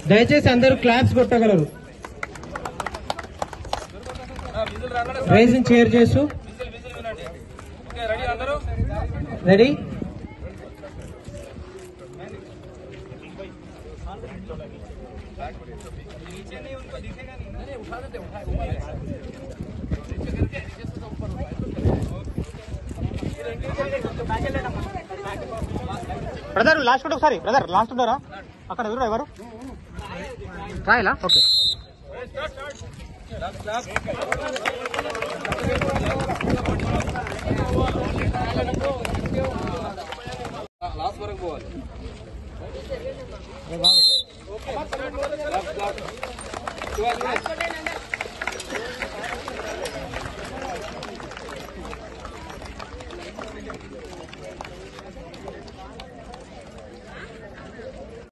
దయచేసి అందరూ క్లాప్స్ కొట్టగలరు రైజింగ్ చేర్ చేస్తూ రెడీ బ్రదర్ లాస్ట్ ఫోటో ఒకసారి బ్రదర్ లాస్ట్ ఉంటారా అక్కడ ఎదురు ఎవరు రాయలా ఓకే